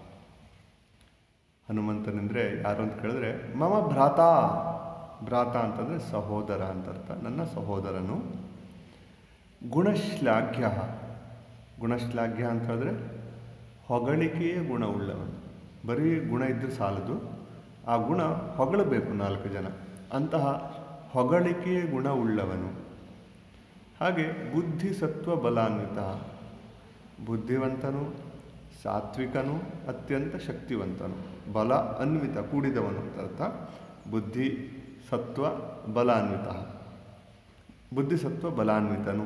ಹನುಮಂತನೆಂದರೆ ಯಾರು ಅಂತ ಕೇಳಿದ್ರೆ ಮಮ ಭ್ರಾತ ಭ್ರಾತ ಅಂತಂದರೆ ಸಹೋದರ ಅಂತ ಅರ್ಥ ನನ್ನ ಸಹೋದರನು ಗುಣಶ್ಲಾಘ್ಯ ಗುಣಶ್ಲಾಘ್ಯ ಅಂತ ಹೇಳಿದ್ರೆ ಹೊಗಳಿಕೆಯ ಗುಣವುಳ್ಳವನು ಬರೀ ಗುಣ ಇದ್ದರೆ ಸಾಲದು ಆ ಗುಣ ಹೊಗಳಬೇಕು ನಾಲ್ಕು ಜನ ಅಂತಹ ಹೊಗಳಿಕೆಯ ಗುಣವುಳ್ಳವನು ಹಾಗೆ ಬುದ್ಧಿ ಸತ್ವ ಬಲಾನ್ವಿತ ಬುದ್ಧಿವಂತನು ಸಾತ್ವಿಕನು ಅತ್ಯಂತ ಶಕ್ತಿವಂತನು ಬಲ ಅನ್ವಿತ ಕೂಡಿದವನು ಅಂತ ಅರ್ಥ ಬುದ್ಧಿ ಸತ್ವ ಬಲಾನ್ವಿತ ಬುದ್ಧಿಸತ್ವ ಬಲಾನ್ವಿತನು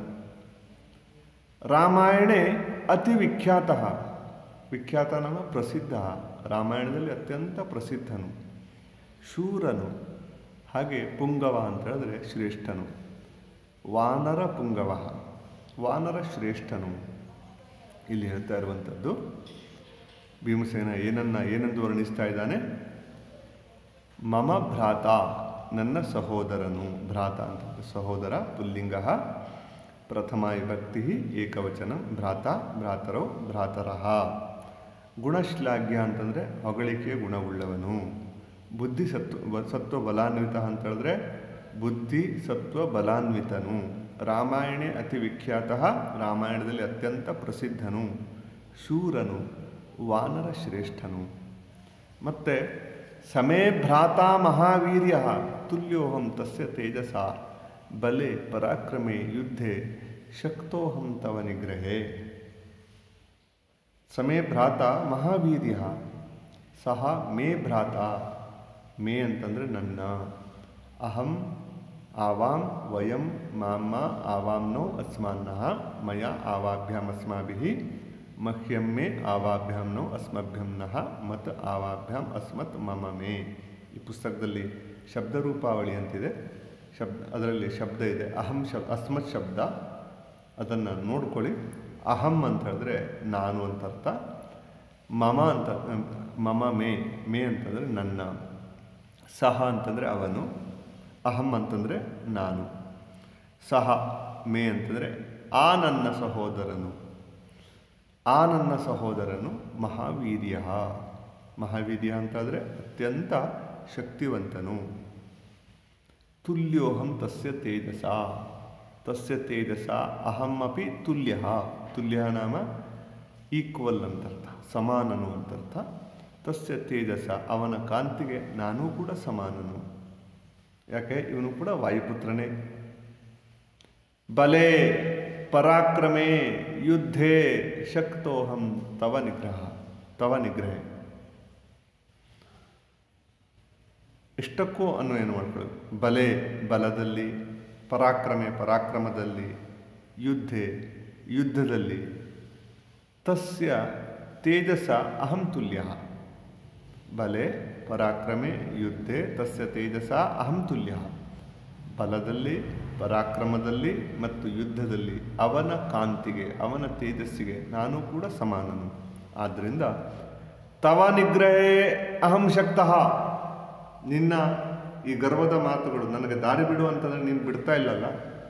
ರಾಮಾಯಣೆ ಅತಿ ವಿಖ್ಯಾತ ವಿಖ್ಯಾತ ನಾಮ ಪ್ರಸಿದ್ಧ ರಾಮಾಯಣದಲ್ಲಿ ಅತ್ಯಂತ ಪ್ರಸಿದ್ಧನು ಶೂರನು ಹಾಗೆ ಪುಂಗವ ಅಂತ ಹೇಳಿದ್ರೆ ಶ್ರೇಷ್ಠನು ವಾನರ ಪುಂಗವ ವಾನರ ಶ್ರೇಷ್ಠನು ಇಲ್ಲಿ ಹೇಳ್ತಾ ಇರುವಂಥದ್ದು ಭೀಮಸೇನ ಏನನ್ನ ಏನೆಂದು ವರ್ಣಿಸ್ತಾ ಇದ್ದಾನೆ ಮಮ ಭ್ರಾತ ನನ್ನ ಸಹೋದರನು ಭ್ರಾತ ಅಂತ ಸಹೋದರ ಪುಲ್ಲಿಂಗ ಪ್ರಥಮ ವಿಭಕ್ತಿ ಏಕವಚನ ಭ್ರಾತ ಭ್ರಾತರೌ ಭ್ರಾತರಃ ಗುಣಶ್ಲಾಘ್ಯ ಅಂತಂದರೆ ಹೊಗಳಿಕೆಯ ಗುಣವುಳ್ಳವನು ಬುದ್ಧಿ ಸತ್ವ ಸತ್ವ ಬಲಾನ್ವಿತ ಅಂತ ಹೇಳಿದ್ರೆ ಬುದ್ಧಿ ಸತ್ವ ಬಲಾನ್ವಿತನು ರಾಮಾಯಣೆ ಅತಿ ವಿಖ್ಯಾತ ರಾಮಾಯಣದಲ್ಲಿ ಅತ್ಯಂತ ಪ್ರಸಿದ್ಧನು ಶೂರನು ವಾನರ ಶ್ರೇಷ್ಠನು ಮತ್ತು ಸಮೇ ಭ್ರಾತ ಮಹಾವೀರ್ಯ ತುಲ್ಯೋಹಂ ತಸ್ಯ ತೇಜಸ ಬಲೆ ಪರಾಕ್ರಮೆ ಯುದ್ಧೆ ಶಕ್ತೋಹಂ ತವ ನಿಗ್ರಹೆ ಸಮೇ ಭ್ರಾತ ಮಹಾವೀರ್ಯ ಸಹ ಮೇ ಭ್ರಾತ ಮೇ ಅಂತಂದರೆ ನನ್ನ ಅಹಂ ಆವಾಂ ವಯಂ ಮಾಮ್ಮ ಆವಾಂನೋ ಅಸ್ಮಾನ್ನಃ ಮಯ ಆವಾಭ್ಯಾಮ್ ಅಸ್ಮಾಭಿಃ ಮಹ್ಯಂ ಮೇ ಆವಾಭ್ಯಾಂ ನೋ ಅಸ್ಮಭ್ಯಂ ನಃ ಮತ್ ಆವಾಭ್ಯಾಂ ಅಸ್ಮತ್ ಮಮ ಮೇ ಈ ಪುಸ್ತಕದಲ್ಲಿ ಶಬ್ದರೂಪಾವಳಿ ಅಂತಿದೆ ಶಬ್ದ ಅದರಲ್ಲಿ ಶಬ್ದ ಇದೆ ಅಹಂ ಶಬ್ ಅಸ್ಮತ್ ಶಬ್ದ ಅದನ್ನು ನೋಡ್ಕೊಳ್ಳಿ ಅಹಂ ಅಂತ ಹೇಳಿದ್ರೆ ನಾನು ಅಂತ ಅರ್ಥ ಮಮ ಅಂತ ಮಮ ಮೇ ಮೇ ಅಂತಂದರೆ ನನ್ನ ಸಹ ಅಂತಂದರೆ ಅವನು ಅಹಂ ಅಂತಂದರೆ ನಾನು ಸಹ ಮೇ ಅಂತಂದರೆ ಆ ನನ್ನ ಸಹೋದರನು ಆ ನನ್ನ ಸಹೋದರನು ಮಹಾವೀರ್ಯ ಮಹಾವೀರ್ಯ ಅಂತಂದರೆ ಅತ್ಯಂತ ಶಕ್ತಿವಂತನು ತುಲ್ಯೋಹಂ ತಸ್ಯ ತೇಜಸ ತಸ್ಯ ತೇಜಸ ಅಹಂ ಅಪಿ ತುಲ್ಯ ತುಲ್ಯ ನಾಮ ಈಕ್ವಲ್ ಅಂತರ್ಥ ಸಮಾನನು ಅಂತರ್ಥ ತಸ್ಯ ತೇಜಸ ಅವನ ಕಾಂತಿಗೆ ನಾನೂ ಕೂಡ ಸಮಾನನು ಯಾಕೆ ಇವನು ಕೂಡ ವಾಯುಪುತ್ರನೇ ಬಲೆ ಪರಾಕ್ರಮೇ ಯುದ್ಧೇ ಶಕ್ತೋಹಂ ತವ ನಿಗ್ರಹ ತವ ನಿಗ್ರಹ ಇಷ್ಟಕ್ಕೂ ಅನ್ವಯ ಮಾಡ್ಕೊಳ್ಳಿ ಬಲೆ ಬಲದಲ್ಲಿ ಪರಾಕ್ರಮೆ ಪರಾಕ್ರಮದಲ್ಲಿ ಯುದ್ಧೆ ಯುದ್ಧದಲ್ಲಿ ತಸ್ಯ ತೇಜಸ ಅಹಂ ತುಲ್ಯ ಬಲೆ ಪರಾಕ್ರಮೆ ಯುದ್ಧೆ ತಸ್ಯ ತೇಜಸ ಅಹಂ ತುಲ್ಯ ಬಲದಲ್ಲಿ ಪರಾಕ್ರಮದಲ್ಲಿ ಮತ್ತು ಯುದ್ಧದಲ್ಲಿ ಅವನ ಕಾಂತಿಗೆ ಅವನ ತೇಜಸ್ಸಿಗೆ ನಾನು ಕೂಡ ಸಮಾನನು ಆದ್ದರಿಂದ ತವ ನಿಗ್ರಹೇ ಅಹಂ ಶಕ್ತಃ ನಿನ್ನ ಈ ಗರ್ವದ ಮಾತುಗಳು ನನಗೆ ದಾರಿ ಬಿಡು ಅಂತಂದರೆ ನೀನು ಬಿಡ್ತಾ ಇಲ್ಲಲ್ಲ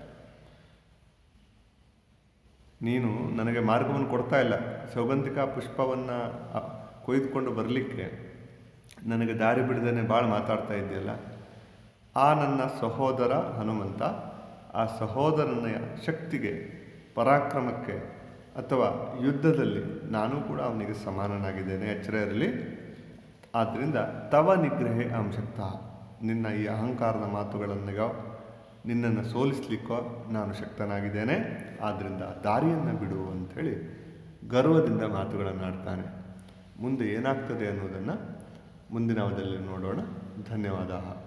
ನೀನು ನನಗೆ ಮಾರ್ಗವನ್ನು ಕೊಡ್ತಾ ಇಲ್ಲ ಸೌಗಂಧಿಕ ಪುಷ್ಪವನ್ನು ಕೊಯ್ದುಕೊಂಡು ಬರಲಿಕ್ಕೆ ನನಗೆ ದಾರಿ ಬಿಡದೇನೆ ಭಾಳ ಮಾತಾಡ್ತಾ ಇದೆಯಲ್ಲ ಆ ನನ್ನ ಸಹೋದರ ಹನುಮಂತ ಆ ಸಹೋದರನ ಶಕ್ತಿಗೆ ಪರಾಕ್ರಮಕ್ಕೆ ಅಥವಾ ಯುದ್ಧದಲ್ಲಿ ನಾನು ಕೂಡ ಅವನಿಗೆ ಸಮಾನನಾಗಿದ್ದೇನೆ ಎಚ್ಚರ ಇರಲಿ ಆದ್ದರಿಂದ ತವ ನಿಗ್ರಹೇ ಅಂಶಕ್ತ ನಿನ್ನ ಈ ಅಹಂಕಾರದ ಮಾತುಗಳನ್ನೀಗ ನಿನ್ನನ್ನು ಸೋಲಿಸ್ಲಿಕ್ಕೋ ನಾನು ಶಕ್ತನಾಗಿದ್ದೇನೆ ಆದ್ದರಿಂದ ದಾರಿಯನ್ನು ಬಿಡು ಅಂಥೇಳಿ ಗರ್ವದಿಂದ ಮಾತುಗಳನ್ನು ಆಡ್ತಾನೆ ಮುಂದೆ ಏನಾಗ್ತದೆ ಅನ್ನೋದನ್ನು ಮುಂದಿನ ಅವಧಿಯಲ್ಲಿ ನೋಡೋಣ ಧನ್ಯವಾದ